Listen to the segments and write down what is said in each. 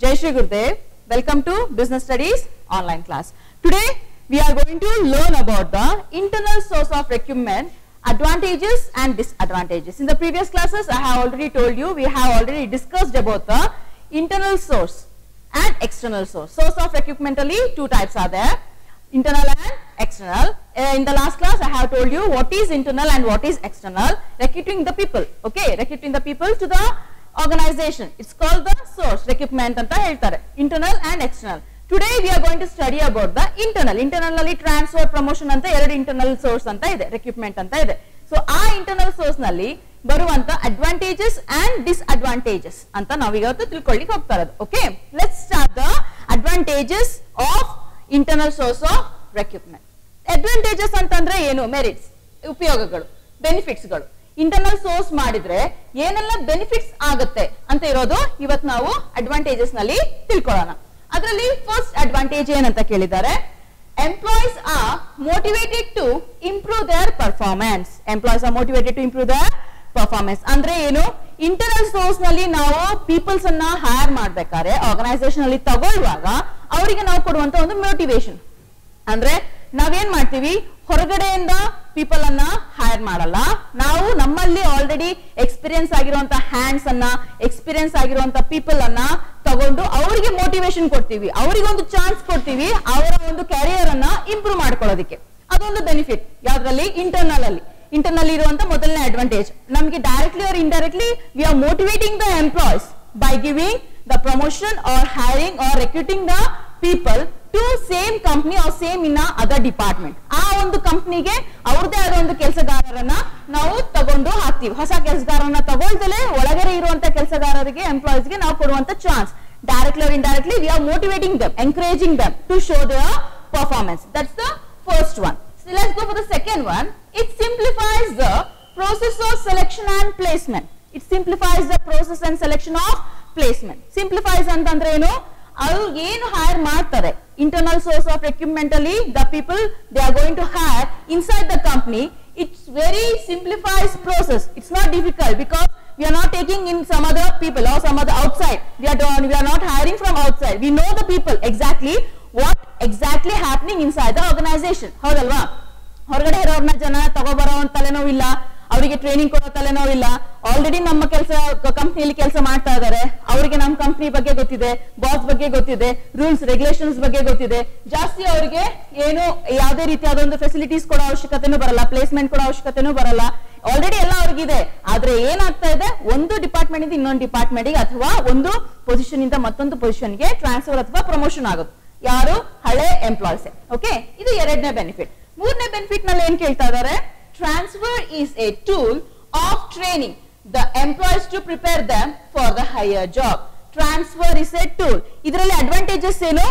Jai Shri Gurudev. Welcome to Business Studies online class. Today we are going to learn about the internal source of recruitment, advantages and disadvantages. In the previous classes I have already told you, we have already discussed about the internal source and external source. Source of recruitment only two types are there, internal and external. Uh, in the last class I have told you what is internal and what is external, recruiting the people, okay, recruiting the people to the organization. It's called the source, recruitment ಅಂತ ಹೇಳ್ತಾರೆ, internal and external. Today we are going to study about the internal. Internal ನಲ್ಲಿ transfer, promotion ಅಂತ ಎರಡು internal source ಅಂತ ಇದೆ, recruitment ಅಂತ ಇದೆ. So ಆ internal source ನಲ್ಲಿ ಬರುವಂತ ಅಡ್ವಾಂಟೇಜಸ್ ಅಂಡ್ ಡಿಸ್ಅಡ್ವಾಂಟೇಜಸ್ ಅಂತ ನಾವು ಇವತ್ತು ತಿಳ್ಕೊಳ್ಳಿಕ್ಕೆ ಹೋಗ್ತಾ ಇರೋದು okay let start the advantages of internal source of recruitment advantages ಅಂತಂದ್ರೆ ಏನು ಮೆರಿಟ್ಸ್ ಉಪಯೋಗಗಳು ಬೆನಿಫಿಟ್ಸ್ಗಳು ಇಂಟರ್ನಲ್ ಸೋರ್ಸ್ ಮಾಡಿದ್ರೆ ಏನೆಲ್ಲ ಬೆನಿಫಿಟ್ಸ್ ಆಗುತ್ತೆ ಅಂತ ಇರೋದು ಇವತ್ತು ನಾವು ಅಡ್ವಾಂಟೇಜಸ್ ನಲ್ಲಿ ತಿಳ್ಕೊಳ್ಳೋಣ ಅದರಲ್ಲಿ ಫಸ್ಟ್ ಅಡ್ವಾಂಟೇಜ್ ಏನಂತ ಕೇಳಿದ್ದಾರೆ employees are motivated to improve their performance employees are motivated to improve their performance ಅಂದ್ರೆ ಏನು ಇಂಟರ್ನಲ್ ಸೋರ್ಸ್ ನಲ್ಲಿ ನಾವು ಪೀಪಲ್ಸ್ ಅನ್ನ ಹೈರ್ ಮಾಡ್ಬೇಕಾದ್ರೆ ಆರ್ಗನೈಸೇಷನ್ ಅಲ್ಲಿ ತಗೊಳ್ಳುವಾಗ ಅವರಿಗೆ ನಾವು ಕೊಡುವಂತ ಒಂದು ಮೋಟಿವೇಶನ್ ಅಂದ್ರೆ ನಾವೇನ್ ಮಾಡ್ತೀವಿ ಹೊರಗಡೆಯಿಂದ ಪೀಪಲ್ ಅನ್ನ ಹೈರ್ ಮಾಡಲ್ಲ ನಾವು ನಮ್ಮಲ್ಲಿ ಆಲ್ರೆಡಿ ಎಕ್ಸ್ಪೀರಿಯನ್ಸ್ ಆಗಿರುವಂತ ಹ್ಯಾಂಡ್ಸ್ ಅನ್ನ ಎಕ್ಸ್ಪೀರಿಯನ್ಸ್ ಆಗಿರುವಂತ ಪೀಪಲ್ ಅನ್ನ ತಗೊಂಡು ಅವರಿಗೆ ಮೋಟಿವೇಶನ್ ಕೊಡ್ತೀವಿ ಅವರಿಗೆ ಒಂದು ಚಾನ್ಸ್ ಕೊಡ್ತೀವಿ ಅವರ ಒಂದು ಕ್ಯಾರಿಯರ್ ಅನ್ನ ಇಂಪ್ರೂವ್ ಮಾಡ್ಕೊಳ್ಳೋದಕ್ಕೆ ಅದೊಂದು ಬೆನಿಫಿಟ್ ಯಾವ್ದ್ರಲ್ಲಿ ಇಂಟರ್ನಲ್ ಅಲ್ಲಿ ಇಂಟರ್ನಲ್ ಇರುವಂತ ಮೊದಲನೇ ಅಡ್ವಾಂಟೇಜ್ ನಮಗೆ directly or indirectly we are motivating the employees by giving the promotion or hiring or recruiting the people to same company or same in other department ಆ ಒಂದು ಕಂಪ್ನಿಗೆ ಅವ್ರದೇ ಆದ ಒಂದು ಕೆಲಸಗಾರರನ್ನ ನಾವು ತಗೊಂಡು ಹಾಕ್ತಿವಿ ಹೊಸ ಕೆಲಸಗಾರರನ್ನ ತಗೊಳ್ದಲೆ ಒಳಗಡೆ ಇರುವಂತ ಕೆಲಸಗಾರರಿಗೆ ಎಂಪ್ಲಾಯೀಸ್ ಗೆ ನಾವು ಕೊಡುವಂತ chance directly or indirectly we are motivating them encouraging them to show the performance that's the first one So let's go for the second one. It simplifies the process of selection and placement. It simplifies the process and selection of placement. Simplifies ಅಂತಂದ್ರೆ ಏನು ಅವ್ರು ಏನು hire ಮಾಡ್ತಾರೆ internal source of recruitment ಅಲ್ಲಿ the people they are going to hire inside the company it's very simplifies process it's not difficult because we are not taking in some other people or some other outside we are doing, we are not hiring from outside we know the people exactly what exactly happening inside the organization ಹೌದಲ್ವಾ ಹೊರಗಡೆ ಇರೋರ್ನ ಜನ ತಗೋಬರೋ ಒಂದು ತಲೆನೋವಿಲ್ಲ ಅವರಿಗೆ training ಕೊಡೋ ತಲೆನೋವಿಲ್ಲ already ನಮ್ಮ ಕೆಲಸ ಕಂಪ್ನಿಯಲ್ಲಿ ಕೆಲಸ ಮಾಡ್ತಾ ಇದ್ದಾರೆ ಅವರಿಗೆ ನಮ್ಮ ಕಂಪ್ನಿ ಬಗ್ಗೆ ಗೊತ್ತಿದೆ ಬಾಸ್ ಬಗ್ಗೆ ಗೊತ್ತಿದೆ ರೂಲ್ಸ್ ರೆಗ್ಯುಲೇಷನ್ಸ್ ಬಗ್ಗೆ ಗೊತ್ತಿದೆ ಜಾಸ್ತಿ ಅವರಿಗೆ ಏನು ಯಾವುದೇ ರೀತಿಯಾದ ಒಂದು ಫೆಸಿಲಿಟೀಸ್ ಕೊಡೋ ಅವಶ್ಯಕತೆನೂ ಬರಲ್ಲ ಪ್ಲೇಸ್ಮೆಂಟ್ ಕೊಡೋ ಅವಶ್ಯಕತೆನೂ ಬರಲ್ಲ ಆಲ್ರೆಡಿ ಎಲ್ಲ ಅವ್ರಿಗಿದೆ ಆದ್ರೆ ಏನಾಗ್ತಾ ಇದೆ ಒಂದು ಡಿಪಾರ್ಟ್ಮೆಂಟ್ ಇಂದ ಇನ್ನೊಂದು ಡಿಪಾರ್ಟ್ಮೆಂಟ್ ಗೆ ಅಥವಾ ಒಂದು ಪೊಸಿಷನ್ ಇಂದ ಮತ್ತೊಂದು ಪೊಸಿಷನ್ ಗೆ ಟ್ರಾನ್ಸ್ಫರ್ ಅಥವಾ ಪ್ರಮೋಷನ್ ಆಗುತ್ತೆ ಯಾರು ಹಳೆ ಎಂಪ್ಲಾಯ್ಸ್ ಓಕೆ ಇದು ಎರಡನೇ ಬೆನಿಫಿಟ್ ಮೂರನೇ ಬೆನಿಫಿಟ್ ನಲ್ಲಿ ಏನ್ ಕೇಳ್ತಾ ಇದ್ದಾರೆ transfer is a tool of training the employees to prepare them for the higher job transfer is a tool ಇದರಲ್ಲಿ ಅಡ್ವಾಂಟೇಜಸ್ ಏನು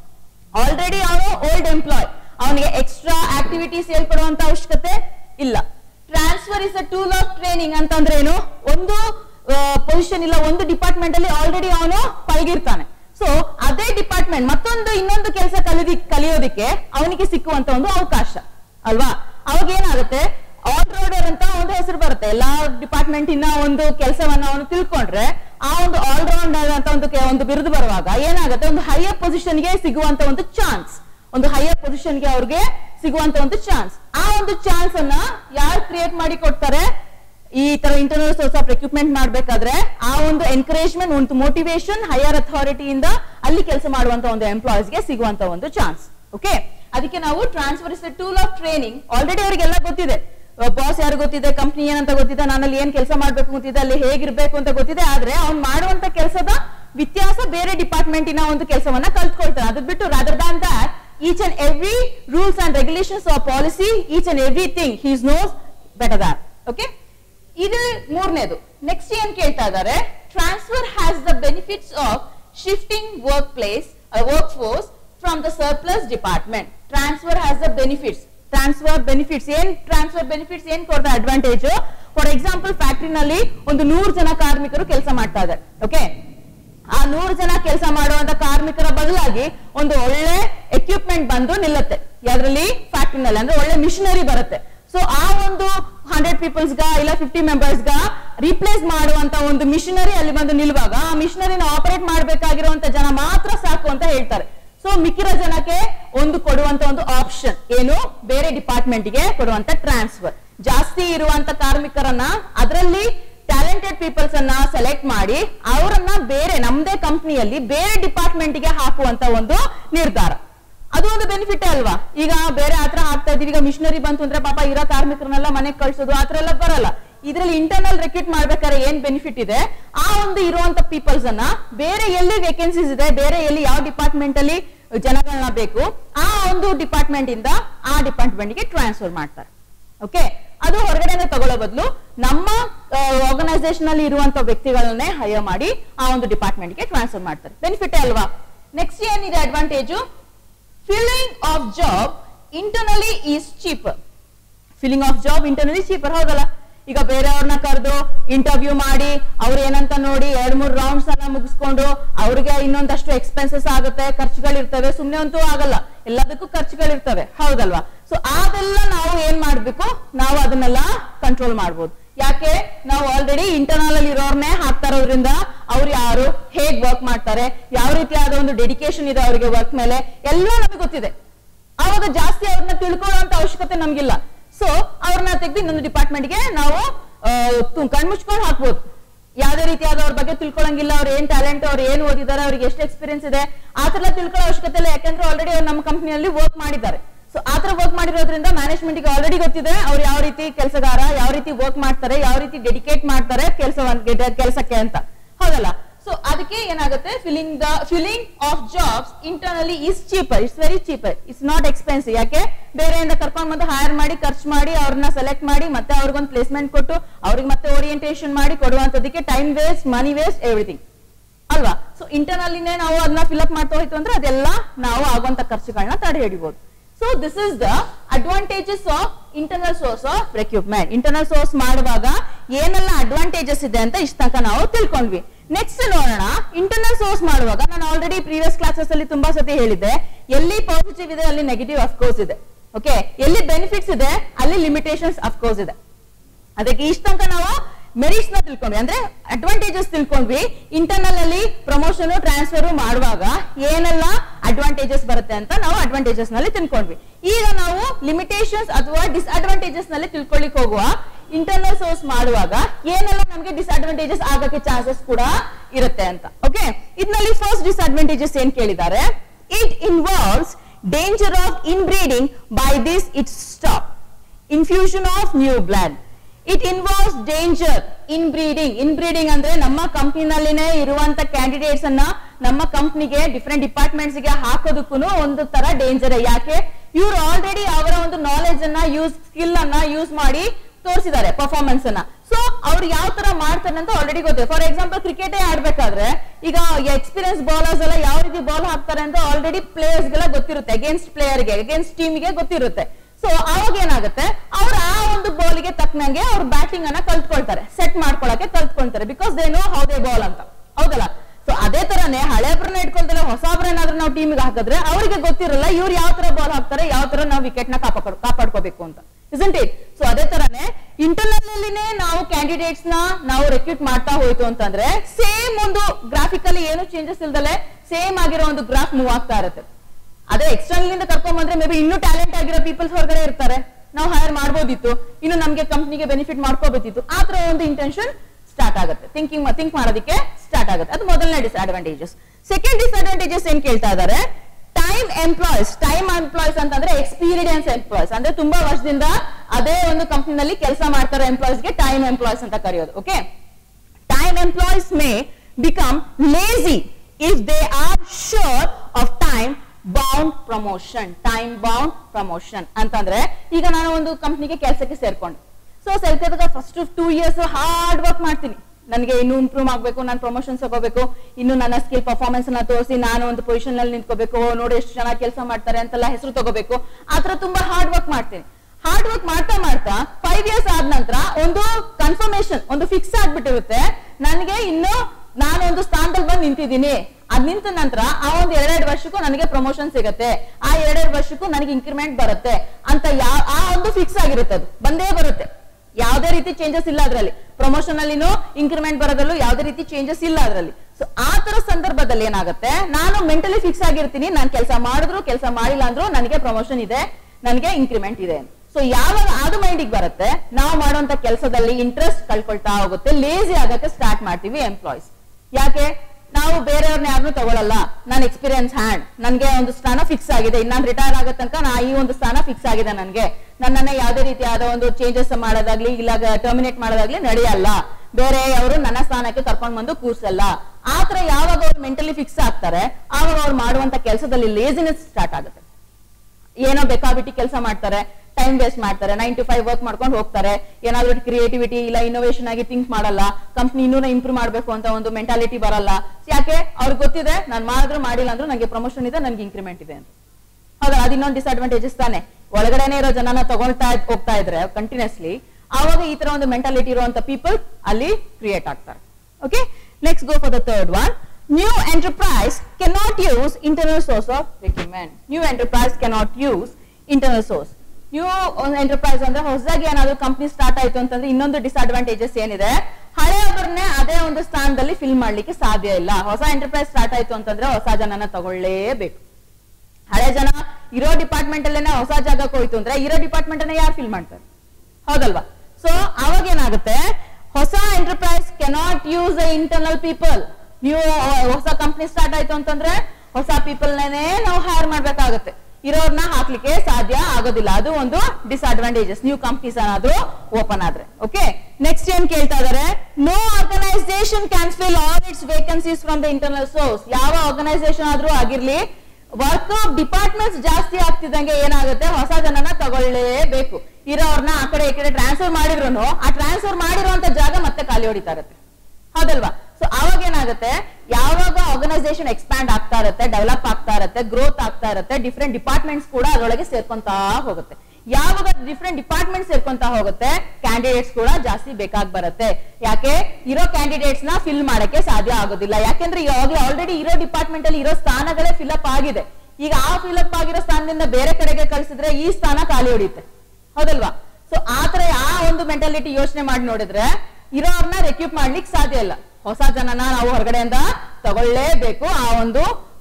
ಆಲ್ರೆಡಿ ಅವನು ಓಲ್ಡ್ ಎಂಪ್ಲಾಯ್ ಅವನಿಗೆ ಎಕ್ಸ್ಟ್ರಾ ಆಕ್ಟಿವಿಟೀಸ್ ಹೇಳ್ಕೊಡುವಂತ ಅವಶ್ಯಕತೆ ಇಲ್ಲ transfer is a tool of training ಅಂತಂದ್ರೆ ಏನು ಒಂದು ಪೊಸಿಷನ್ ಇಲ್ಲ ಒಂದು ಡಿಪಾರ್ಟ್ಮೆಂಟ್ ಅಲ್ಲಿ ಆಲ್ರೆಡಿ ಅವನು ಪಳಗಿರ್ತಾನೆ ಸೊ ಅದೇ ಡಿಪಾರ್ಟ್ಮೆಂಟ್ ಮತ್ತೊಂದು ಇನ್ನೊಂದು ಕೆಲಸ ಕಲಿದಿ ಕಲಿಯೋದಿಕ್ಕೆ ಅವನಿಗೆ ಸಿಕ್ಕುವಂತ ಒಂದು ಅವಕಾಶ ಅಲ್ವಾ ಅವಾಗ ಏನಾಗುತ್ತೆ ಆಲ್ರೌಂಡರ್ ಅಂತ ಒಂದು ಹೆಸರು ಬರುತ್ತೆ ಎಲ್ಲಾ ಡಿಪಾರ್ಟ್ಮೆಂಟ್ ಇನ್ನ ಒಂದು ಕೆಲಸವನ್ನ ಅವನು ತಿಳ್ಕೊಂಡ್ರೆ ಆ ಒಂದು ಆಲ್ರೌಂಡರ್ ಅಂತ ಒಂದು ಕೆ- ಒಂದು ಬಿರುದು ಬರುವಾಗ ಏನಾಗುತ್ತೆ ಒಂದು ಹೈಯರ್ ಪೊಸಿಷನ್ ಗೆ ಸಿಗುವಂತ ಒಂದು ಚಾನ್ಸ್ ಒಂದು ಹೈಯರ್ ಪೊಸಿಷನ್ ಗೆ ಅವ್ರಿಗೆ ಸಿಗುವಂತ ಒಂದು ಚಾನ್ಸ್ ಆ ಒಂದು ಚಾನ್ಸ್ ಅನ್ನ ಯಾರು ಕ್ರಿಯೇಟ್ ಮಾಡಿ ಕೊಡ್ತಾರೆ ಈ ತರ ಇಂಟರ್ನಲ್ ಸೋರ್ಸ್ ಆಫ್ ರಿಕ್ರೂಟ್ಮೆಂಟ್ ಮಾಡ್ಬೇಕಾದ್ರೆ ಆ ಒಂದು ಎನ್ಕರೇಜ್ಮೆಂಟ್ ಒಂದು ಮೋಟಿವೇಶನ್ ಹೈಯರ್ ಅಥಾರಿಟಿಯಿಂದ ಅಲ್ಲಿ ಕೆಲಸ ಮಾಡುವಂತ ಒಂದು ಎಂಪ್ಲಾಯೀಸ್ ಗೆ ಸಿಗುವಂತ ಒಂದು ಚಾನ್ಸ್ ಓಕೆ ಅದಕ್ಕೆ ನಾವು transfer is tool of training already ಅವರಿಗೆಲ್ಲ ಗೊತ್ತಿದೆ ಬಾಸ್ ಯಾರು ಗೊತ್ತಿದೆ ಕಂಪ್ನಿ ಏನಂತ ಗೊತ್ತಿದೆ ನಾನಲ್ಲಿ ಏನ್ ಕೆಲಸ ಮಾಡ್ಬೇಕು ಗೊತ್ತಿದೆ ಅಲ್ಲಿ ಹೇಗಿರ್ಬೇಕು ಅಂತ ಗೊತ್ತಿದೆ ಆದ್ರೆ ಅವ್ನು ಮಾಡುವಂತ ಕೆಲಸದ ವ್ಯತ್ಯಾಸ ಬೇರೆ ಡಿಪಾರ್ಟ್ಮೆಂಟಿನ ಒಂದು ಕೆಲಸವನ್ನ ಕಲ್ತ್ಕೊಳ್ತಾನೆ ಅದ್ ಬಿಟ್ಟು rather than that each and every rules and regulations of policy each and everything he's knows better than okay ಇದು ಮೂರನೇದು ನೆಕ್ಸ್ಟ್ ಏನ್ ಕೇಳ್ತಾ ಇದ್ದಾರೆ transfer has the benefits of shifting work place work force from the surplus department transfer has the benefits transfer benefits ಏನ್ transfer benefits ಏನ್ ಕೊಡ್ತಾ advantage for example ಫ್ಯಾಕ್ಟ್ರಿನಲ್ಲಿ ಒಂದು ನೂರು ಜನ ಕಾರ್ಮಿಕರು ಕೆಲಸ ಮಾಡ್ತಾ ಇದ್ದಾರೆ ಓಕೆ ಆ ನೂರು ಜನ ಕೆಲಸ ಮಾಡುವಂತ ಕಾರ್ಮಿಕರ ಬದಲಾಗಿ ಒಂದು ಒಳ್ಳೆ ಎಕ್ವಿಪ್ಮೆಂಟ್ ಬಂದು ನಿಲ್ಲುತ್ತೆ ಯಾವ್ದ್ರಲ್ಲಿ ಫ್ಯಾಕ್ಟ್ರಿನಲ್ಲಿ ಅಂದ್ರೆ ಒಳ್ಳೆ ಮಿಷನರಿ ಬರುತ್ತೆ ಸೊ ಆ ಒಂದು ಹಂಡ್ರೆಡ್ ಪೀಪಲ್ಸ್ ಗ ಇಲ್ಲ ಫಿಫ್ಟಿ ಮೆಂಬರ್ಸ್ ಗ ರೀಪ್ಲೇಸ್ ಮಾಡುವಂತ ಒಂದು ಮಿಷನರಿ ಅಲ್ಲಿ ಬಂದು ನಿಲ್ಲುವಾಗ ಆ ಮಿಷನರಿನ ಆಪರೇಟ್ ಮಾಡಬೇಕಾಗಿರುವಂತ ಜನ ಹಾಕು ಅಂತ ಹೇಳ್ತಾರೆ ಸೊ ಮಿಕ್ಕಿರೋ ಜನಕ್ಕೆ ಒಂದು ಕೊಡುವಂತ ಒಂದು ಆಪ್ಷನ್ ಏನು ಬೇರೆ ಡಿಪಾರ್ಟ್ಮೆಂಟ್ ಗೆ ಕೊಡುವಂತ ಟ್ರಾನ್ಸ್ಫರ್ ಜಾಸ್ತಿ ಇರುವಂತ ಕಾರ್ಮಿಕರನ್ನ ಅದರಲ್ಲಿ ಟ್ಯಾಲೆಂಟೆಡ್ ಪೀಪಲ್ಸ್ ಅನ್ನ ಸೆಲೆಕ್ಟ್ ಮಾಡಿ ಅವರನ್ನ ಬೇರೆ ನಮ್ದೇ ಕಂಪ್ನಿಯಲ್ಲಿ ಬೇರೆ ಡಿಪಾರ್ಟ್ಮೆಂಟ್ ಗೆ ಹಾಕುವಂತ ಒಂದು ನಿರ್ಧಾರ ಅದು ಒಂದು ಬೆನಿಫಿಟ್ ಅಲ್ವಾ ಈಗ ಬೇರೆ ಆತರ ಹಾಕ್ತಾ ಇದೀವಿ ಈಗ ಮಿಷನರಿ ಬಂತು ಅಂದ್ರೆ ಪಾಪ ಇರೋ ಕಾರ್ಮಿಕರನ್ನೆಲ್ಲ ಮನೆಗೆ ಕಳ್ಸೋದು ಆತರ ಎಲ್ಲ ಬರಲ್ಲ ಇದ್ರಲ್ಲಿ ಇಂಟರ್ನಲ್ ರೆಕ್ಯೂಟ್ ಮಾಡ್ಬೇಕಾದ್ರೆ ಏನ್ ಬೆನಿಫಿಟ್ ಇದೆ ಆ ಒಂದು ಇರುವಂತ ಪೀಪಲ್ಸ್ ಅನ್ನ ಬೇರೆ ಎಲ್ಲಿ ವೇಕೆನ್ಸೀಸ್ ಇದೆ ಬೇರೆ ಎಲ್ಲಿ ಯಾವ ಡಿಪಾರ್ಟ್ಮೆಂಟ್ ಅಲ್ಲಿ ಜನಗಳನ್ನ ಬೇಕು ಆ ಒಂದು ಡಿಪಾರ್ಟ್ಮೆಂಟ್ ಇಂದ ಆ ಡಿಪಾರ್ಟ್ಮೆಂಟ್ ಗೆ ಟ್ರಾನ್ಸ್ಫರ್ ಮಾಡ್ತಾರೆ ಓಕೆ ಅದು ಹೊರಗಡೆನೆ ತಗೊಳ್ಳೋ ಬದಲು ನಮ್ಮ ಆರ್ಗನೈಸೇಷನ್ ಅಲ್ಲಿ ಇರುವಂತ ವ್ಯಕ್ತಿಗಳನ್ನೇ ಹೈರ್ ಮಾಡಿ ಆ ಒಂದು ಡಿಪಾರ್ಟ್ಮೆಂಟ್ ಗೆ ಟ್ರಾನ್ಸ್ಫರ್ ಮಾಡ್ತಾರೆ ಬೆನಿಫಿಟ್ ಅಲ್ವಾ ನೆಕ್ಸ್ಟ್ ಏನಿದೆ advantage filling of job internally is cheaper filling of job internally cheaper ಹೌದಲ್ಲ ಈಗ ಬೇರೆಯವ್ರನ್ನ ಕರೆದು ಇಂಟರ್ವ್ಯೂ ಮಾಡಿ ಅವ್ರು ಏನಂತ ನೋಡಿ ಎರಡ್ ಮೂರ್ ರೌಂಡ್ಸ್ ಎಲ್ಲ ಮುಗಿಸ್ಕೊಂಡು ಅವ್ರಿಗೆ ಇನ್ನೊಂದಷ್ಟು ಎಕ್ಸ್ಪೆನ್ಸಸ್ ಆಗುತ್ತೆ ಖರ್ಚುಗಳಿರ್ತವೆ ಸುಮ್ನೆ ಅಂತೂ ಆಗಲ್ಲ ಎಲ್ಲದಕ್ಕೂ ಖರ್ಚುಗಳಿರ್ತವೆ ಹೌದಲ್ವಾ ಸೊ ಅದೆಲ್ಲ ನಾವು ಏನ್ ಮಾಡ್ಬೇಕು ನಾವು ಅದನ್ನೆಲ್ಲ ಕಂಟ್ರೋಲ್ ಮಾಡ್ಬೋದು ಯಾಕೆ ನಾವು ಆಲ್ರೆಡಿ ಇಂಟರ್ನಲ್ ಅಲ್ಲಿ ಇರೋರ್ನೇ ಹಾಕ್ತಾ ಇರೋದ್ರಿಂದ ಅವ್ರು ಯಾರು ಹೇಗ್ ವರ್ಕ್ ಮಾಡ್ತಾರೆ ಯಾವ ರೀತಿಯಾದ ಒಂದು ಡೆಡಿಕೇಶನ್ ಇದೆ ಅವರಿಗೆ ವರ್ಕ್ ಮೇಲೆ ಎಲ್ಲ ನಮಗೆ ಗೊತ್ತಿದೆ ಅವಾಗ ಜಾಸ್ತಿ ಅವ್ರನ್ನ ತಿಳ್ಕೊಳ್ಳುವಂತ ಅವಶ್ಯಕತೆ ನಮ್ಗಿಲ್ಲ ಸೊ ಅವ್ರನ್ನ ತೆಗೆದು ಇನ್ನೊಂದು ಡಿಪಾರ್ಟ್ಮೆಂಟ್ ಗೆ ನಾವು ಆ, ತು- ಕಣ್ಮುಚ್ಕೊಂಡು ಹಾಕ್ಬೋದು ಯಾವ್ದೇ ರೀತಿಯಾದ ಅವ್ರ ಬಗ್ಗೆ ತಿಳ್ಕೊಳಂಗಿಲ್ಲ ಅವ್ರ ಏನ್ ಟ್ಯಾಲೆಂಟ್ ಅವ್ರು ಏನ್ ಓದಿದ್ದಾರೆ ಅವ್ರಿಗೆ ಎಷ್ಟು ಎಕ್ಸ್ಪೀರಿಯನ್ಸ್ ಇದೆ ಆತರ ಎಲ್ಲ ತಿಳ್ಕೊಳ್ಳೋ ಅವಶ್ಯಕತೆ ಇಲ್ಲ ಯಾಕಂದ್ರೆ ಆಲ್ರೆಡಿ ಅವ್ರು ನಮ್ಮ ಕಂಪ್ನಿಯಲ್ಲಿ ವರ್ಕ್ ಮಾಡಿದ್ದಾರೆ ಸೊ ಆತರ ವರ್ಕ್ ಮಾಡಿರೋದ್ರಿಂದ ಮ್ಯಾನೇಜ್ಮೆಂಟ್ ಗೆ ಆಲ್ರೆಡಿ ಗೊತ್ತಿದೆ ಅವ್ರು ಯಾವ ರೀತಿ ಕೆಲಸಗಾರ ಯಾವ ರೀತಿ ವರ್ಕ್ ಮಾಡ್ತಾರೆ ಯಾವ ರೀತಿ ಡೆಡಿಕೇಟ್ ಮಾಡ್ತಾರೆ ಕೆಲಸ ಕೆಲಸಕ್ಕೆ ಅಂತ ಹೌದಲ್ಲ ಸೊ ಅದಕ್ಕೆ ಏನಾಗುತ್ತೆ filling the filling of jobs internally is cheaper it's very cheaper it's not expensive ಯಾಕೆ ಬೇರೆಯಿಂದ ಕರ್ಕೊಂಡ್ ಬಂದು ಹೈರ್ ಮಾಡಿ ಖರ್ಚು ಮಾಡಿ ಅವ್ರನ್ನ ಸೆಲೆಕ್ಟ್ ಮಾಡಿ ಮತ್ತೆ ಅವ್ರಿಗೊಂದು ಪ್ಲೇಸ್ಮೆಂಟ್ ಕೊಟ್ಟು ಅವ್ರಿಗೆ ಮತ್ತೆ ಓರಿಯಂಟೇಷನ್ ಮಾಡಿ ಕೊಡುವಂತದಕ್ಕೆ time waste money waste everything ಅಲ್ವಾ ಸೊ ಇಂಟರ್ನಲ್ಲಿನೇ ನಾವು ಅದನ್ನ ಫಿಲ್ಅಪ್ ಮಾಡ್ತಾ ಹೋಯ್ತು ಅಂದ್ರೆ ಅದೆಲ್ಲ ನಾವು ಆಗುವಂತ ಖರ್ಚುಗಳನ್ನ ತಡೆ ಹಿಡಿಬಹುದು so this is the advantages of internal source of recruitment internal source ಮಾಡುವಾಗ ಏನೆಲ್ಲ ಅಡ್ವಾಂಟೇಜಸ್ ಇದೆ ಅಂತ ಇಷ್ಟ ತನಕ ನಾವು ತಿಳ್ಕೊಂಡ್ವಿ ನೆಕ್ಸ್ಟ್ ನೋಡೋಣ ಇಂಟರ್ನಲ್ ಸೋರ್ಸ್ ಮಾಡುವಾಗ ನಾನು ಆಲ್ರೆಡಿ ಪ್ರೀವಿಯಸ್ ಕ್ಲಾಸಸ್ ಅಲ್ಲಿ ತುಂಬಾ ಸತಿ ಹೇಳಿದ್ದೆ ಎಲ್ಲಿ ಪಾಸಿಟಿವ್ ಇದೆ ಅಲ್ಲಿ ನೆಗೆಟಿವ್ ಅಫ್ಕೋರ್ಸ್ ಇದೆ ಓಕೆ ಎಲ್ಲಿ ಬೆನಿಫಿಟ್ಸ್ ಇದೆ ಅಲ್ಲಿ ಲಿಮಿಟೇಷನ್ಸ್ ಅಫ್ಕೋರ್ಸ್ ಇದೆ ಅದಕ್ಕೆ ಇಷ್ಟ ತನಕ ನಾವು ಮೆರಿಟ್ಸ್ ನ ತಿಳ್ಕೊಂಡ್ವಿ ಅಂದ್ರೆ ಅಡ್ವಾಂಟೇಜಸ್ ತಿಳ್ಕೊಂಡ್ವಿ ಇಂಟರ್ನಲ್ ಅಲ್ಲಿ ಪ್ರಮೋಷನ್ ಟ್ರಾನ್ಸ್ಫರ್ ಮಾಡುವಾಗ ಏನೆಲ್ಲ ಅಡ್ವಾಂಟೇಜಸ್ ಬರುತ್ತೆ ಅಂತ ನಾವು ಅಡ್ವಾಂಟೇಜಸ್ ನಲ್ಲಿ ತಿಳ್ಕೊಂಡ್ವಿ ಈಗ ನಾವು ಲಿಮಿಟೇಷನ್ಸ್ ಅಥವಾ ಡಿಸ್ಅಡ್ವಾಂಟೇಜಸ್ ನಲ್ಲಿ ತಿಳ್ಕೊಳ್ಳಿಕ್ ಹೋಗುವ ಇಂಟರ್ನಲ್ ಸೋರ್ಸ್ ಮಾಡುವಾಗ ಏನೆಲ್ಲ ನಮಗೆ ಡಿಸ್ಅಡ್ವಾಂಟೇಜಸ್ ಆಗಕ್ಕೆ ಚಾನ್ಸಸ್ ಕೂಡ ಇರುತ್ತೆ ಅಂತ ಓಕೆ ಇದ್ರಲ್ಲಿ ಫಸ್ಟ್ ಡಿಸ್ಅಡ್ವಾಂಟೇಜಸ್ ಏನ್ ಕೇಳಿದ್ದಾರೆ it involves danger of inbreeding by this it stop infusion of new blood it involves danger inbreeding inbreeding ಅಂದ್ರೆ ನಮ್ಮ ಕಂಪ್ನಿನಲ್ಲಿನೇ ಇರುವಂತ ಕ್ಯಾಂಡಿಡೇಟ್ಸ್ ಅನ್ನ ನಮ್ಮ ಕಂಪ್ನಿಗೆ ಡಿಫ್ರೆಂಟ್ ಡಿಪಾರ್ಟ್ಮೆಂಟ್ಸ್ ಗೆ ಹಾಕೋದಕ್ಕೂ ಒಂದು ತರ ಡೇಂಜರ್ ಯಾಕೆ ಇವ್ರು ಆಲ್ರೆಡಿ ಅವರ ಒಂದು ನಾಲೆಜ್ ಅನ್ನ ಯೂಸ್ ಸ್ಕಿಲ್ ಅನ್ನ ಯೂಸ್ ಮಾಡಿ ತೋರಿಸಿದ್ದಾರೆ ಪರ್ಫಾರ್ಮೆನ್ಸ್ ಅನ್ನ ಸೊ ಅವ್ರು ಯಾವ ತರ ಮಾಡ್ತಾರೆ ಅಂತ ಆಲ್ರೆಡಿ ಗೊತ್ತಿದೆ ಫಾರ್ ಎಕ್ಸಾಂಪಲ್ ಕ್ರಿಕೆಟೇ ಆಡ್ಬೇಕಾದ್ರೆ ಈಗ ಎಕ್ಸ್ಪೀರಿಯನ್ಸ್ ಬೌಲರ್ಸ್ ಎಲ್ಲ ಯಾವ ರೀತಿ ಬಾಲ್ ಹಾಕ್ತಾರೆ ಅಂತ ಆಲ್ರೆಡಿ ಪ್ಲೇಯರ್ಸ್ ಗೆಲ್ಲ ಗೊತ್ತಿರುತ್ತೆ ಅಗೇನ್ಸ್ಟ್ ಪ್ಲೇಯರ್ಗೆ ಅಗೇನ್ಸ್ಟ್ ಟೀಮ್ಗೆ ಗೊತ್ತಿರುತ್ತೆ ಸೊ ಅವಾಗ ಏನಾಗುತ್ತೆ ಅವ್ರು ಆ ಒಂದು ಬಾಲ್ಗೆ ತಕ್ಕನಂಗೆ ಅವ್ರ ಬ್ಯಾಟಿಂಗ್ ಅನ್ನ ಕಲ್ತ್ಕೊಳ್ತಾರೆ ಸೆಟ್ ಮಾಡ್ಕೊಳಕ್ಕೆ ಕಲ್ತ್ಕೊಳ್ತಾರೆ because they know how they ball ಅಂತ ಹೌದಲ್ಲ ಸೊ ಅದೇ ತರನೇ ಹಳೆಬ್ರನ್ನ ಇಟ್ಕೊಳ್ತಾರೆ ಹೊಸಬ್ರ ಏನಾದ್ರೂ ನಾವು ಟೀಮ್ಗೆ ಹಾಕಿದ್ರೆ ಅವ್ರಿಗೆ ಗೊತ್ತಿರಲ್ಲ ಇವ್ರು ಯಾವ ತರ ಬಾಲ್ ಹಾಕ್ತಾರೆ ಯಾವ ತರ ನಾವು ವಿಕೆಟ್ ನ ಕಾಪಾಡ್ ಕಾಪಾಡ್ಕೋಬೇಕು ಅಂತ ಇಸಂಟ್ ಇಟ್ ಸೊ ಅದೇ ತರನೇ ಇಂಟರ್ನಲ್ ಅಲ್ಲಿನೇ ನಾವು ಕ್ಯಾಂಡಿಡೇಟ್ಸ್ ನ ನಾವು ರೆಕ್ಯೂಟ್ ಮಾಡ್ತಾ ಹೋಯ್ತು ಅಂತಂದ್ರೆ ಸೇಮ್ ಒಂದು ಗ್ರಾಫಿಕಲಿ ಏನು ಚೇಂಜಸ್ ಇಲ್ದಲೆ ಸೇಮ್ ಆಗಿರೋ ಒಂದು ಗ್ರಾಫ್ ಮೂವ್ ಆಗ್ತಾ ಇರುತ್ತೆ ಅದೇ ಎಕ್ಸ್ಟರ್ನಲ್ ಇಂದ ಕರ್ಕೊಂಡ್ ಬಂದ್ರೆ ಮೇ ಬಿ ಇನ್ನೂ ಟ್ಯಾಲೆಂಟ್ ಆಗಿರೋ ಪೀಪಲ್ಸ್ ಹೊರಗಡೆ ಇರ್ತಾರೆ ನಾವು ಹೈರ್ ಮಾಡ್ಬೋದಿತ್ತು ಇನ್ನು ನಮ್ಗೆ ಕಂಪ್ನಿಗೆ ಬೆನಿಫಿಟ್ ಮಾಡ್ಕೋಬೇಕಿತ್ತು ಆ ತರ ಒಂದು ಇಂಟೆನ್ಷನ್ ಸ್ಟಾರ್ಟ್ ಆಗುತ್ತೆ ಥಿಂಕಿಂಗ್ ಥಿಂಕ್ ಮಾಡೋದಕ್ಕೆ ಸ್ಟಾರ್ಟ್ ಆಗುತ್ತೆ ಅದು ಮೊದಲನೇ ಡಿಸ್ಅಡ್ವಾಂಟೇಜಸ್ ಸೆಕೆಂಡ್ ಡಿಸ್ಅಡ್ವಾಂಟೇಜಸ್ ಏನ್ ಕೇಳ್ತಾ ಇದ್ದಾರೆ ಟೈಮ್ ಎಂಪ್ಲಾಯ್ಸ್ ಟೈಮ್ ಎಂಪ್ಲಾಯ್ಸ್ ಅಂತಂದ್ರೆ ಎಕ್ಸ್ಪೀರಿಯನ್ಸ್ ಎಂಪ್ಲಾಯ್ಸ್ ಅಂದ್ರೆ ತುಂಬಾ ವರ್ಷದಿಂದ ಅದೇ ಒಂದು ಕಂಪ್ನಿನಲ್ಲಿ ಕೆಲಸ ಮಾಡ್ತಾರೋ ಎಂಪ್ಲಾಯ್ಸ್ ಗೆ ಟೈಮ್ ಎಂಪ್ಲಾಯ್ಸ್ ಅಂತ ಕರೆಯೋದು okay time employees may become lazy if they are sure of time bound promotion time bound promotion ಅಂತಂದ್ರೆ ಈಗ ನಾನು ಒಂದು ಕಂಪ್ನಿಗೆ ಕೆಲಸಕ್ಕೆ ಸೇರ್ಕೊಂಡೆ ಸೊ ಸೇರ್ಕೊಂಡಾಗ first two years hard work ಮಾಡ್ತೀನಿ ನನಗೆ ಇನ್ನೂ ಇಂಪ್ರೂವ್ ಆಗಬೇಕು ನಾನು ಪ್ರಮೋಷನ್ ತಗೋಬೇಕು ಇನ್ನು ನನ್ನ ಸ್ಕಿಲ್ ಪರ್ಫಾರ್ಮೆನ್ಸ್ ನ ತೋರಿಸಿ ನಾನು ಒಂದು ಪೊಸಿಷನ್ ನಲ್ಲಿ ನಿಂತ್ಕೋಬೇಕು ಓ, ನೋಡಿ ಎಷ್ಟು ಚೆನ್ನಾಗಿ ಕೆಲಸ ಮಾಡ್ತಾರೆ ಅಂತೆಲ್ಲ ಹೆಸರು ತಗೋಬೇಕು ಆತರ ತುಂಬಾ ಹಾರ್ಡ್ ವರ್ಕ್ ಮಾಡ್ತೀನಿ ಹಾರ್ಡ್ ವರ್ಕ್ ಮಾಡ್ತಾ ಮಾಡ್ತಾ ಫೈವ್ ಇಯರ್ಸ್ ಆದ ನಂತರ ಒಂದು ಕನ್ಫರ್ಮೇಶನ್ ಒಂದು ಫಿಕ್ಸ್ ಆಗ್ಬಿಟ್ಟಿರುತ್ತೆ ನನಗೆ ಇನ್ನು ನಾನು ಒಂದು ಸ್ಥಾನದಲ್ಲಿ ಬಂದು ನಿಂತಿದ್ದೀನಿ ಅದ್ ನಿಂತ ನಂತರ ಆ ಒಂದು ಎರಡೆರಡು ವರ್ಷಕ್ಕೂ ನನಗೆ ಪ್ರಮೋಷನ್ ಸಿಗತ್ತೆ ಆ ಎರಡೆರಡು ವರ್ಷಕ್ಕೂ ನನಗೆ ಇನ್ಕ್ರಿಮೆಂಟ್ ಬರುತ್ತೆ ಅಂತ ಯಾವ ಆ ಒಂದು ಫಿಕ್ಸ್ ಆಗಿರುತ್ತೆ ಅದು ಬಂದೇ ಬರುತ್ತೆ ಯಾವುದೇ ರೀತಿ ಚೇಂಜಸ್ ಇಲ್ಲ ಅದರಲ್ಲಿ ಪ್ರಮೋಷನ್ ಅಲ್ಲಿನೂ ಇನ್ಕ್ರಿಮೆಂಟ್ ಬರೋದ್ರಲ್ಲೂ ಯಾವುದೇ ರೀತಿ ಚೇಂಜಸ್ ಇಲ್ಲ ಅದರಲ್ಲಿ ಸೊ ಆ ತರ ಸಂದರ್ಭದಲ್ಲಿ ಏನಾಗುತ್ತೆ ನಾನು ಮೆಂಟಲಿ ಫಿಕ್ಸ್ ಆಗಿರ್ತೀನಿ ನಾನು ಕೆಲಸ ಮಾಡಿದ್ರು ಕೆಲಸ ಮಾಡಿಲ್ಲ ಅಂದ್ರೂ ನನಗೆ ಪ್ರಮೋಷನ್ ಇದೆ ನನಗೆ ಇನ್ಕ್ರಿಮೆಂಟ್ ಇದೆ ಸೊ ಯಾವಾಗ ಅದು ಮೈಂಡಿಗೆ ಬರುತ್ತೆ ನಾವು ಮಾಡುವಂತ ಕೆಲಸದಲ್ಲಿ ಇಂಟ್ರೆಸ್ಟ್ ಕಳ್ಕೊಳ್ತಾ ಹೋಗುತ್ತೆ ಲೇಜಿ ಆಗಕ್ಕೆ ಸ್ಟಾರ್ಟ್ ಮಾಡ್ತೀವಿ ಎಂಪ್ಲಾಯ್ಸ್ ಯಾಕೆ ನಾವು ಬೇರೆಯವ್ರನ್ನ ಯಾರನ್ನೂ ತಗೊಳಲ್ಲ ನಾನು ಎಕ್ಸ್ಪೀರಿಯನ್ಸ್ ಹ್ಯಾಂಡ್ ನನಗೆ ಒಂದು ಸ್ಥಾನ ಫಿಕ್ಸ್ ಆಗಿದೆ ನಾನು ರಿಟೈರ್ ಆಗೋ ತನಕ ನಾ ಈ ಒಂದು ಸ್ಥಾನ ಫಿಕ್ಸ್ ಆಗಿದೆ ನನಗೆ ನನ್ನನ್ನ ಯಾವುದೇ ರೀತಿಯಾದ ಒಂದು ಚೇಂಜಸ್ ಮಾಡೋದಾಗ್ಲಿ ಇಲ್ಲ ಟರ್ಮಿನೇಟ್ ಮಾಡೋದಾಗ್ಲಿ ನಡೆಯಲ್ಲ ಬೇರೆ ಅವರು ನನ್ನ ಸ್ಥಾನಕ್ಕೆ ಕರ್ಕೊಂಡ್ ಬಂದು ಕೂರ್ಸಲ್ಲ ಆತರ ಯಾವಾಗ ಅವ್ರು ಮೆಂಟಲಿ ಫಿಕ್ಸ್ ಆಗ್ತಾರೆ ಆವಾಗ ಅವ್ರು ಮಾಡುವಂತ ಕೆಲಸದಲ್ಲಿ ಲೇಸಿನೆಸ್ ಸ್ಟಾರ್ಟ್ ಆಗುತ್ತೆ ಏನೋ ಬೇಕಾಬಿಟ್ಟಿ ಕೆಲಸ ಮಾಡ್ತಾರೆ ಟೈಮ್ ವೇಸ್ಟ್ ಮಾಡ್ತಾರೆ ನೈನ್ ಟು ಫೈವ್ ವರ್ಕ್ ಮಾಡ್ಕೊಂಡು ಹೋಗ್ತಾರೆ ಏನಾದ್ರೂ ಕ್ರಿಯೇಟಿವಿಟಿ ಇಲ್ಲ ಇನ್ನೋವೇಷನ್ ಆಗಿ ಥಿಂಕ್ ಮಾಡಲ್ಲ ಕಂಪ್ನಿ ಇನ್ನೂ ಇಂಪ್ರೂವ್ ಮಾಡಬೇಕು ಅಂತ ಒಂದು ಮೆಂಟಾಲಿಟಿ ಬರಲ್ಲ ಯಾಕೆ ಅವ್ರಿಗೆ ಗೊತ್ತಿದೆ ನಾನು ಮಾಡಿದ್ರು ಮಾಡಿಲ್ಲ ಅಂದ್ರೂ ನನಗೆ ಪ್ರಮೋಷನ್ ಇದೆ ನನಗೆ ಇನ್ಕ್ರಿಮೆಂಟ್ ಇದೆ ಅಂತ ಹೌದಾ ಅದು ಇನ್ನೊಂದು ಡಿಸ್ಅಡ್ವಾಂಟೇಜಸ್ ತಾನೆ ಒಳಗಡೆನೆ ಇರೋ ಜನನ ತಗೊಳ್ತಾ ಇದ್- ಹೋಗ್ತಾ ಇದ್ರೆ ಕಂಟಿನ್ಯೂಸ್ಲಿ ಆವಾಗ ಈ ತರ ಒಂದು ಮೆಂಟಾಲಿಟಿ ಇರುವಂತ ಪೀಪಲ್ ಅಲ್ಲಿ ಕ್ರಿಯೇಟ್ ಆಗ್ತಾರೆ okay next go for the third one new enterprise cannot use internal source of recruitment new enterprise cannot use internal source new enterprise ಅಂದ್ರೆ ಹೊಸದಾಗಿ ಏನಾದ್ರು ಕಂಪ್ನಿ ಸ್ಟಾರ್ಟ್ ಆಯ್ತು ಅಂತಂದ್ರೆ ಇನ್ನೊಂದು ಡಿಸ್ಅಡ್ವಾಂಟೇಜಸ್ ಏನಿದೆ ಹಳೆಯವ್ರನ್ನೇ ಅದೇ ಒಂದು ಸ್ಥಾನದಲ್ಲಿ ಫಿಲ್ ಮಾಡ್ಲಿಕ್ಕೆ ಸಾಧ್ಯ ಇಲ್ಲ ಹೊಸ ಎಂಟರ್ಪ್ರೈಸ್ ಸ್ಟಾರ್ಟ್ ಆಯ್ತು ಅಂತಂದ್ರೆ ಹೊಸ ಜನನ ತಗೊಳ್ಳೇಬೇಕು ಹಳೆ ಜನ ಇರೋ ಡಿಪಾರ್ಟ್ಮೆಂಟ್ ಅಲ್ಲೇನೆ ಹೊಸ ಜಾಗಕ್ಕೆ ಹೋಯ್ತು ಅಂದ್ರೆ ಇರೋ ಡಿಪಾರ್ಟ್ಮೆಂಟ್ ಅನ್ನ ಯಾರು ಫಿಲ್ ಮಾಡ್ತಾರೆ ಹೌದಲ್ವಾ ಸೊ ಅವಾಗ ಏನಾಗುತ್ತೆ ಹೊಸ enterprise cannot use internal people ನೀವು ಹೊಸ ಕಂಪ್ನಿ ಸ್ಟಾರ್ಟ್ ಆಯ್ತು ಅಂತಂದ್ರೆ ಹೊಸ ಪೀಪಲ್ ನೇ ನಾವು ಹೈರ್ ಮಾಡ್ಬೇಕಾಗುತ್ತೆ ಇರೋರ್ನ ಹಾಕ್ಲಿಕ್ಕೆ ಸಾಧ್ಯ ಆಗೋದಿಲ್ಲ ಅದು ಒಂದು ಡಿಸ್ಅಡ್ವಾಂಟೇಜಸ್ ನ್ಯೂ ಕಂಪ್ನೀಸ್ ಏನಾದ್ರು ಓಪನ್ ಆದ್ರೆ ಓಕೆ ನೆಕ್ಸ್ಟ್ ಏನ್ ಕೇಳ್ತಾ ಇದಾರೆ no organisation can fill all its vacancies from the internal source ಯಾವ ಆರ್ಗನೈಸೇಷನ್ ಆದ್ರೂ ಆಗಿರ್ಲಿ ವರ್ಕ್ ಡಿಪಾರ್ಟ್ಮೆಂಟ್ಸ್ ಜಾಸ್ತಿ ಆಗ್ತಿದ್ದಂಗೆ ಏನಾಗುತ್ತೆ ಹೊಸ ಜನನ ತಗೊಳ್ಳೇಬೇಕು ಇರೋರ್ನ ಆ ಕಡೆ ಈ ಕಡೆ ಟ್ರಾನ್ಸ್ಫರ್ ಮಾಡಿದ್ರು ಆ ಟ್ರಾನ್ಸ್ಫರ್ ಮಾಡಿರುವಂತ ಜಾಗ ಮತ್ತೆ ಖಾಲಿ ಹೊಡಿತಾ ಇರುತ್ತೆ ಹೌದಲ್ವಾ ಸೊ ಅವಾಗ ಏನಾಗುತ್ತೆ ಯಾವಾಗ ಆರ್ಗನೈಸೇಷನ್ ಎಕ್ಸ್ಪ್ಯಾಂಡ್ ಆಗ್ತಾ ಇರುತ್ತೆ ಡೆವಲಪ್ ಆಗ್ತಾ ಇರುತ್ತೆ ಗ್ರೋತ್ ಆಗ್ತಾ ಇರುತ್ತೆ ಡಿಫ್ರೆಂಟ್ ಡಿಪಾರ್ಟ್ಮೆಂಟ್ಸ್ ಕೂಡ ಅದರೊಳಗೆ ಸೇರ್ಕೊಂತಾ ಹೋಗುತ್ತೆ ಯಾವಾಗ ಡಿಫ್ರೆಂಟ್ ಡಿಪಾರ್ಟ್ಮೆಂಟ್ ಸೇರ್ಕೊಂತ ಹೋಗುತ್ತೆ ಕ್ಯಾಂಡಿಡೇಟ್ಸ್ ಕೂಡ ಜಾಸ್ತಿ ಬೇಕಾಗಿ ಬರುತ್ತೆ ಯಾಕೆ ಇರೋ ಕ್ಯಾಂಡಿಡೇಟ್ಸ್ ನ ಫಿಲ್ ಮಾಡಕ್ಕೆ ಸಾಧ್ಯ ಆಗೋದಿಲ್ಲ ಯಾಕೆಂದ್ರೆ ಈಗಾಗಲೇ ಆಲ್ರೆಡಿ ಇರೋ ಡಿಪಾರ್ಟ್ಮೆಂಟ್ ಅಲ್ಲಿ ಇರೋ ಸ್ಥಾನಗಳೇ ಫಿಲಪ್ ಆಗಿದೆ ಈಗ ಆ ಫಿಲಪ್ ಆಗಿರೋ ಸ್ಥಾನದಿಂದ ಬೇರೆ ಕಡೆಗೆ ಕಳಿಸಿದ್ರೆ ಈ ಸ್ಥಾನ ಖಾಲಿ ಹೊಡಿಯುತ್ತೆ ಹೌದಲ್ವಾ ಸೊ ಆತರ ಆ ಒಂದು ಮೆಂಟಾಲಿಟಿ ಯೋಚನೆ ಮಾಡಿ ನೋಡಿದ್ರೆ ಇರೋರ್ನ ರೆಕ್ಯೂಪ್ ಮಾಡ್ಲಿಕ್ಕೆ ಸಾಧ್ಯ ಇಲ್ಲ ಹೊಸ ಜನನ ನಾವು ಹೊರಗಡೆಯಿಂದ ತಗೊಳ್ಳೇಬೇಕು ಆ ಒಂದು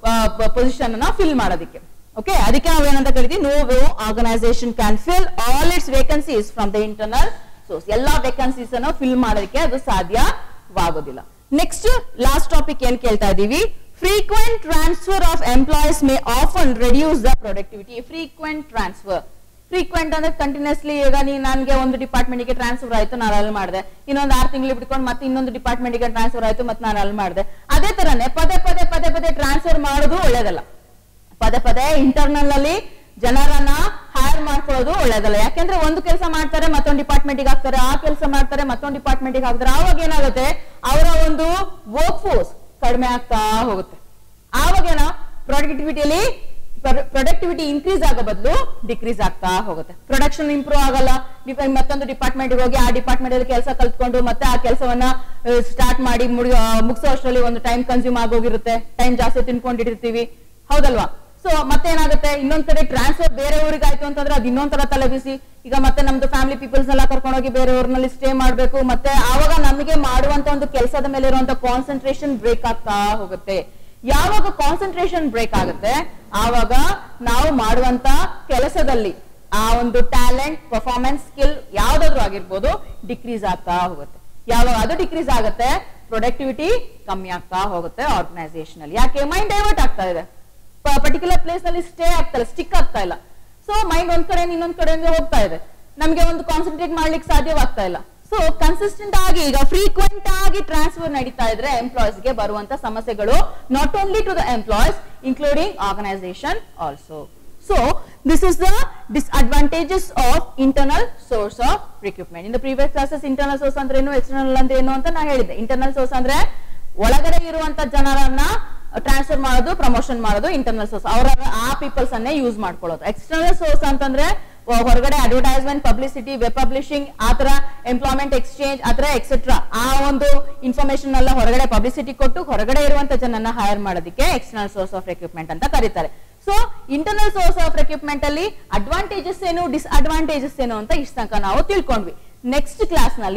ಪೊಸಿಷನ್ ನ ಫಿಲ್ ಮಾಡೋದಕ್ಕೆ ಓಕೆ ಅದಕ್ಕೆ ನಾವು ಏನಂತ ಕರಿತೀವಿ ನೋ ವೋ organisation can fill all its vacancies from the internal source ಎಲ್ಲಾ ವೇಕನ್ಸೀಸ್ ಅನ್ನು ಫಿಲ್ ಮಾಡೋದಕ್ಕೆ ಅದು ಸಾಧ್ಯವಾಗೋದಿಲ್ಲ ನೆಕ್ಸ್ಟ್ ಲಾಸ್ಟ್ ಟಾಪಿಕ್ ಏನ್ ಕೇಳ್ತಾ ಇದೀವಿ frequent transfer of employees may often reduce the productivity frequent transfer frequent ಅಂದ್ರೆ ಕಂಟಿನ್ಯೂಸ್ಲಿ ಈಗ ನೀ ನನಗೆ ಒಂದು ಡಿಪಾರ್ಟ್ಮೆಂಟ್ ಗೆ ಟ್ರಾನ್ಸ್ಫರ್ ಆಯ್ತು ನಾನು ಅಲ್ಲಿ ಮಾಡಿದೆ ಇನ್ನೊಂದು ಆರು ತಿಂಗಳು ಬಿಟ್ಕೊಂಡು ಮತ್ತೆ ಇನ್ನೊಂದು ಡಿಪಾರ್ಟ್ಮೆಂಟ್ ಗೆ ಟ್ರಾನ್ಸ್ಫರ್ ಆಯ್ತು ಮತ್ತೆ ನಾನು ಅಲ್ಲಿ ಮಾಡಿದೆ ಅದೇ ತರನೇ ಪದೇ ಪದೇ ಪದೇ ಪದೇ ಟ್ರಾನ್ಸ್ಫರ್ ಮಾಡೋದು ಒಳ್ಳೇದಲ್ಲ ಪದೇ ಪದೇ ಇಂಟರ್ನಲ್ ಅಲ್ಲಿ ಜನರನ್ನ ಹೈರ್ ಮಾಡ್ಕೊಳ್ಳೋದು ಒಳ್ಳೇದಲ್ಲ ಯಾಕೆಂದ್ರೆ ಒಂದು ಕೆಲಸ ಮಾಡ್ತಾರೆ ಮತ್ತೊಂದು ಡಿಪಾರ್ಟ್ಮೆಂಟ್ ಗೆ ಹಾಕ್ತಾರೆ ಆ ಕೆಲಸ ಮಾಡ್ತಾರೆ ಮತ್ತೊಂದು ಡಿಪಾರ್ಟ್ಮೆಂಟ್ ಗೆ ಹಾಕ್ತಾರೆ ಆವಾಗ ಏನಾಗುತ್ತೆ ಅವರ ಒಂದು ವರ್ಕ್ ಫೋರ್ಸ್ ಕಡಿಮೆ ಆಗ್ತಾ ಹೋಗುತ್ತೆ ಆವಾಗೇನ ಪ್ರೊಡಕ್ಟಿವಿಟಿಯಲ್ಲಿ ಪ್ರೊಡಕ್ಟಿವಿಟಿ ಇನ್ಕ್ರೀಸ್ ಆಗೋ ಬದಲು ಡಿಕ್ರೀಸ್ ಆಗ್ತಾ ಹೋಗುತ್ತೆ ಪ್ರೊಡಕ್ಷನ್ ಇಂಪ್ರೂವ್ ಆಗಲ್ಲ ಡಿಪ- ಮತ್ತೊಂದು ಡಿಪಾರ್ಟ್ಮೆಂಟ್ ಹೋಗಿ ಆ ಡಿಪಾರ್ಟ್ಮೆಂಟ್ ಅಲ್ಲಿ ಕೆಲಸ ಕಲ್ತ್ಕೊಂಡು ಮತ್ತೆ ಆ ಕೆಲಸವನ್ನ ಸ್ಟಾರ್ಟ್ ಮಾಡಿ ಮುಡಿ ಮುಗಿಸೋ ಅಷ್ಟರಲ್ಲಿ ಒಂದು ಟೈಮ್ ಕನ್ಸ್ಯೂಮ್ ಆಗೋಗಿರುತ್ತೆ ಟೈಮ್ ಜಾಸ್ತಿ ತಿನ್ಕೊಂಡಿರ್ತೀವಿ ಹೌದಲ್ವಾ ಸೊ ಮತ್ತೆ ಏನಾಗುತ್ತೆ ಇನ್ನೊಂದ್ ಕಡೆ ಟ್ರಾನ್ಸ್ಫರ್ ಬೇರೆ ಊರಿಗೆ ಆಯ್ತು ಅಂತಂದ್ರೆ ಅದು ಇನ್ನೊಂದ್ ತರ ತಲೆ ಬಿಸಿ ಈಗ ಮತ್ತೆ ನಮ್ದು ಫ್ಯಾಮಿಲಿ ಪೀಪಲ್ಸ್ ನೆಲ್ಲ ಕರ್ಕೊಂಡೋಗಿ ಬೇರೆ ಊರಿನಲ್ಲಿ ಸ್ಟೇ ಮಾಡ್ಬೇಕು ಮತ್ತೆ ಆವಾಗ ನಮಗೆ ಮಾಡುವಂತ ಒಂದು ಕೆಲಸದ ಮೇಲೆ ಇರುವಂತ ಕಾನ್ಸಂಟ್ರೇಷನ್ ಬ್ರೇಕ್ ಆಗ್ತಾ ಹೋಗುತ್ತೆ ಯಾವಾಗ ಕಾನ್ಸಂಟ್ರೇಷನ್ ಬ್ರೇಕ್ ಆಗುತ್ತೆ ಆವಾಗ ನಾವು ಮಾಡುವಂತ ಕೆಲಸದಲ್ಲಿ ಆ ಒಂದು ಟ್ಯಾಲೆಂಟ್ ಪರ್ಫಾರ್ಮೆನ್ಸ್ ಸ್ಕಿಲ್ ಯಾವ್ದಾದ್ರು ಆಗಿರ್ಬೋದು ಡಿಕ್ರೀಸ್ ಆಗ್ತಾ ಹೋಗುತ್ತೆ ಯಾವಾಗ ಅದು ಡಿಕ್ರೀಸ್ ಆಗುತ್ತೆ ಪ್ರೊಡಕ್ಟಿವಿಟಿ ಕಮ್ಮಿ ಆಗ್ತಾ ಹೋಗುತ್ತೆ ಆರ್ಗನೈಸೇಷನ್ ಅಲ್ಲಿ ಯಾಕೆ ಮೈಂಡ್ ಡೈವರ್ಟ್ ಆಗ್ತಾ ಇದೆ ಪರ್ಟಿಕ್ಯುಲರ್ ಪ್ಲೇಸ್ ನಲ್ಲಿ ಸ್ಟೇ ಆಗ್ತಾ ಇಲ್ಲ ಸ್ಟಿಕ್ ಆಗ್ತಾ ಇಲ್ಲ ಸೊ ಮೈಂಡ್ ಒಂದ್ ಕಡೆ ಇನ್ನೊಂದ್ ಕಡೆ ಹೋಗ್ತಾ ಇದೆ ನಮ್ಗೆ ಒಂದು ಕಾನ್ಸಂಟ್ರೇಟ್ ಮಾಡ್ಲಿಕ್ಕೆ ಸಾಧ್ಯವಾಗ್ತಾ ಇಲ್ಲ ಸೊ ಕನ್ಸಿಸ್ಟೆಂಟ್ ಆಗಿ ಈಗ ಫ್ರೀಕ್ವೆಂಟ್ ಆಗಿ ಟ್ರಾನ್ಸ್ಫರ್ ನಡೀತಾ ಇದ್ರೆ ಎಂಪ್ಲಾಯ್ಸ್ ಗೆ ಬರುವಂತ ಸಮಸ್ಯೆಗಳು not only to the employees including organisation also so this is the disadvantages of internal source of recruitment in the previous classes internal source ಅಂದ್ರೆ ಏನು ಎಕ್ಸ್ಟರ್ನಲ್ ಅಂದ್ರೆ ಏನು ಅಂತ ನಾ ಹೇಳಿದ್ದೆ ಇಂಟರ್ನಲ್ ಸೋರ್ಸ್ ಅಂದ್ರೆ ಒಳಗಡೆ ಇರುವಂತ ಜನರನ್ನ ಟ್ರಾನ್ಸ್ಫರ್ ಮಾಡೋದು ಪ್ರಮೋಷನ್ ಮಾಡೋದು ಇಂಟರ್ನಲ್ ಸೋರ್ಸ್ ಅವರ ಆ ಪೀಪಲ್ಸ್ ಅನ್ನೇ ಯೂಸ್ ಮಾಡ್ಕೊಳ್ಳೋದು ಎಕ್ಸ್ಟರ್ನಲ್ ಸೋರ್ಸ್ ಅಂತಂದ್ರೆ ಹೊ- ಹೊರಗಡೆ ಅಡ್ವರ್ಟೈಸ್ಮೆಂಟ್ ಪಬ್ಲಿಸಿಟಿ ವೆಬ್ ಪಬ್ಲಿಷಿಂಗ್ ಆತರ ಎಂಪ್ಲಾಯ್ಮೆಂಟ್ ಎಕ್ಸ್ಚೇಂಜ್ ಆತರ ಎಕ್ಸೆಟ್ರಾ ಆ ಒಂದು ಇನ್ಫಾರ್ಮೇಶನ್ ಎಲ್ಲ ಹೊರಗಡೆ ಪಬ್ಲಿಸಿಟಿ ಕೊಟ್ಟು ಹೊರಗಡೆ ಇರುವಂತ ಜನನ್ನ ಹೈರ್ ಮಾಡೋದಕ್ಕೆ ಎಕ್ಸ್ಟರ್ನಲ್ ಸೋರ್ಸ್ ಆಫ್ ರಿಕ್ರೂಟ್ಮೆಂಟ್ ಅಂತ ಕರೀತಾರೆ so internal source of recruitment ಅಲ್ಲಿ ಅಡ್ವಾಂಟೇಜಸ್ ಏನು ಡಿಸ್ಅಡ್ವಾಂಟೇಜಸ್ ಏನು ಅಂತ ಇಷ್ಟ ತನಕ ನಾವು ತಿಳ್ಕೊಂಡ್ವಿ ನೆಕ್ಸ್ಟ್ ಕ್ಲಾಸ್ ನಲ್ಲಿ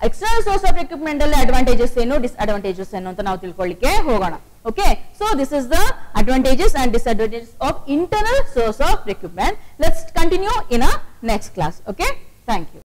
ಎಕ್ಸ್ಟರ್ನಲ್ ಸೋರ್ಸ್ ಆಫ್ ರಿಕ್ರೂಟ್ಮೆಂಟ್ ಅಲ್ಲಿ ಅಡ್ವಾಂಟೇಜಸ್ ಏನು ಡಿಸ್ಅಡ್ವಾಂಟೇಜಸ್ ಏನು ಅಂತ ನಾವು ತಿಳ್ಕೊಳ್ಳಿಕ್ಕೆ ಹೋಗೋಣ okay so this is the advantages and disadvantages of internal source of recruitment let's continue in a next class okay thank you